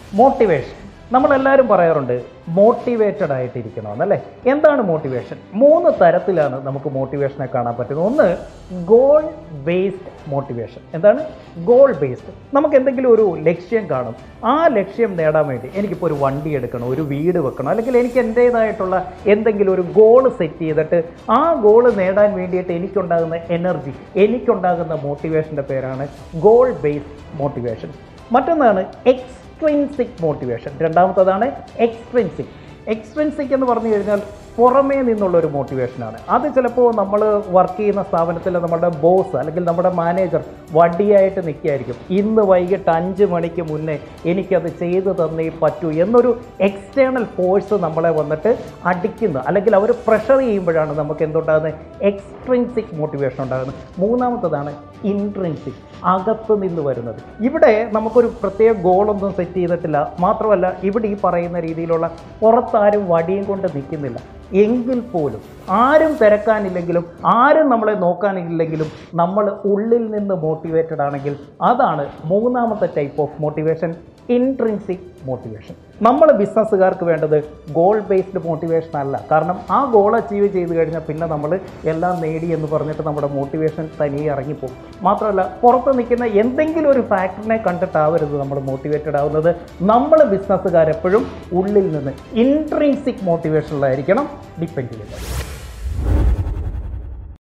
motivation നമ്മളെല്ലാവരും പറയാറുണ്ട് motivated ആയിട്ടിരിക്കണമെന്നല്ലേ എന്താണ് മോട്ടിവേഷൻ മൂന്ന് തരത്തിലാണ് നമുക്ക് മോട്ടിവേഷനെ കാണാൻ പറ്റുന്നത് ഒന്ന് ഗോൾ ബേസ്ഡ് മോട്ടിവേഷൻ എന്താണ് ഗോൾ ബേസ്ഡ് നമുക്ക് എന്തെങ്കിലും ഒരു ലക്ഷ്യം കാണും ആ ലക്ഷ്യം നേടാൻ വേണ്ടി എനിക്കിപ്പോൾ ഒരു വണ്ടി എടുക്കണം ഒരു വീട് വെക്കണം അല്ലെങ്കിൽ എനിക്ക് എൻ്റേതായിട്ടുള്ള എന്തെങ്കിലും ഒരു ഗോൾ സെറ്റ് ചെയ്തിട്ട് ആ ഗോൾ നേടാൻ വേണ്ടിയിട്ട് എനിക്കുണ്ടാകുന്ന എനർജി എനിക്കുണ്ടാകുന്ന മോട്ടിവേഷൻ്റെ പേരാണ് ഗോൾ ബേസ്ഡ് മോട്ടിവേഷൻ മറ്റൊന്നാണ് എക്സ്ട്രിൻസിക് മോട്ടിവേഷൻ രണ്ടാമത്തതാണ് എക്സ്ട്രിൻസിക് എക്സ്ട്രിൻസിക് എന്ന് പറഞ്ഞു കഴിഞ്ഞാൽ പുറമേ നിന്നുള്ള ഒരു മോട്ടിവേഷനാണ് അത് ചിലപ്പോൾ നമ്മൾ വർക്ക് ചെയ്യുന്ന സ്ഥാപനത്തിൽ നമ്മുടെ ബോസ് അല്ലെങ്കിൽ നമ്മുടെ മാനേജർ വടിയായിട്ട് നിൽക്കുകയായിരിക്കും ഇന്ന് വൈകിട്ട് അഞ്ച് മണിക്ക് മുന്നേ എനിക്കത് ചെയ്തു തന്നേ പറ്റൂ എന്നൊരു എക്സ്റ്റേണൽ ഫോഴ്സ് നമ്മളെ വന്നിട്ട് അടിക്കുന്ന അല്ലെങ്കിൽ അവർ പ്രഷർ ചെയ്യുമ്പോഴാണ് നമുക്ക് എന്തുണ്ടാകുന്നത് എക്സ്ട്രിൻസിക് മോട്ടിവേഷൻ ഉണ്ടാകുന്നത് മൂന്നാമത്തതാണ് ഇൻട്രിൻസിക് അകത്ത് നിന്ന് വരുന്നത് ഇവിടെ നമുക്കൊരു പ്രത്യേക ഗോളൊന്നും സെറ്റ് ചെയ്തിട്ടില്ല മാത്രമല്ല ഇവിടെ ഈ പറയുന്ന രീതിയിലുള്ള പുറത്താരും വടിയും കൊണ്ട് നിൽക്കുന്നില്ല എങ്കിൽ പോലും ആരും തിരക്കാനില്ലെങ്കിലും ആരും നമ്മളെ നോക്കാനില്ലെങ്കിലും നമ്മൾ ഉള്ളിൽ നിന്ന് മോട്ടിവേറ്റഡ് ആണെങ്കിൽ അതാണ് മൂന്നാമത്തെ type of motivation intrinsic motivation നമ്മൾ ബിസിനസ്സുകാർക്ക് വേണ്ടത് ഗോൾ ബേസ്ഡ് മോട്ടിവേഷൻ അല്ല കാരണം ആ ഗോൾ അച്ചീവ് ചെയ്ത് കഴിഞ്ഞാൽ പിന്നെ നമ്മൾ എല്ലാം നേടി എന്ന് പറഞ്ഞിട്ട് നമ്മുടെ മോട്ടിവേഷൻ തനിയെ ഇറങ്ങിപ്പോകും മാത്രമല്ല പുറത്ത് നിൽക്കുന്ന എന്തെങ്കിലും ഒരു ഫാക്ടറിനെ കണ്ടിട്ടാവരുത് നമ്മൾ മോട്ടിവേറ്റഡ് ആവുന്നത് നമ്മൾ ബിസിനസ്സുകാരെപ്പോഴും ഉള്ളിൽ നിന്ന് ഇൻട്രിൻസിക് മോട്ടിവേഷനിലായിരിക്കണം ഡിപ്പെൻഡ് ചെയ്യുന്നത്